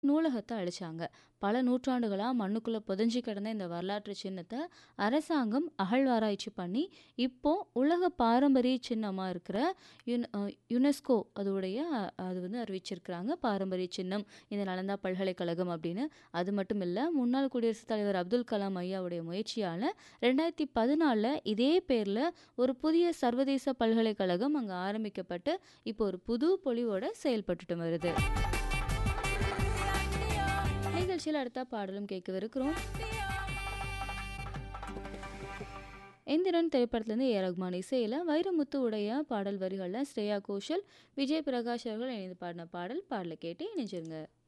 நூலகத்த அழிச்சாங்க. பல நூற்றாண்டுகளா மண்ணுக்குள்ள புதைஞ்சு கிடந்த இந்த வரலாற்று சின்னத்த அரசாங்கம் அகழ்வாராய்ச்சி பண்ணி, இப்போ உலக பாரம்பரிய சின்னமா இருக்கிற யுன் அ யுனெஸ்கோ அதோடைய அது வந்து அறிவிச்சிருக்கிறாங்க. பாரம்பரிய சின்னம் இந்த நலந்தா பல்கலைக்கழகம் அப்படின்னு. அது மட்டும் இல்ல, முன்னாள் குடியரசுத் தலைவர் அப்துல் கலாம் ஐயாவுடைய முயற்சியால 2014ல இதே பேர்ல ஒரு புதிய சர்வதேச பல்கலைக்கழகம் அங்க ஆரம்பிக்கப்பட்டு, இப்போ ஒரு புது பொலிவோட செயல்பட்டுட்டு வருது. நிகழ்ச்சியில அடுத்தா பாடலும் கேட்கவிருக்கிறோம். எந்திரன் திரைப்படத்திலிருந்து ஏ. ரகுமான் இசையில வைரமுத்து உடைய பாடல் வரிகள்ல ஸ்ரேயா கோஷல், விஜய் பிரகாஷ் அவர்கள் இணைந்து பாடின பாடல். பாடல கேட்டு இணைஞ்சிருங்க.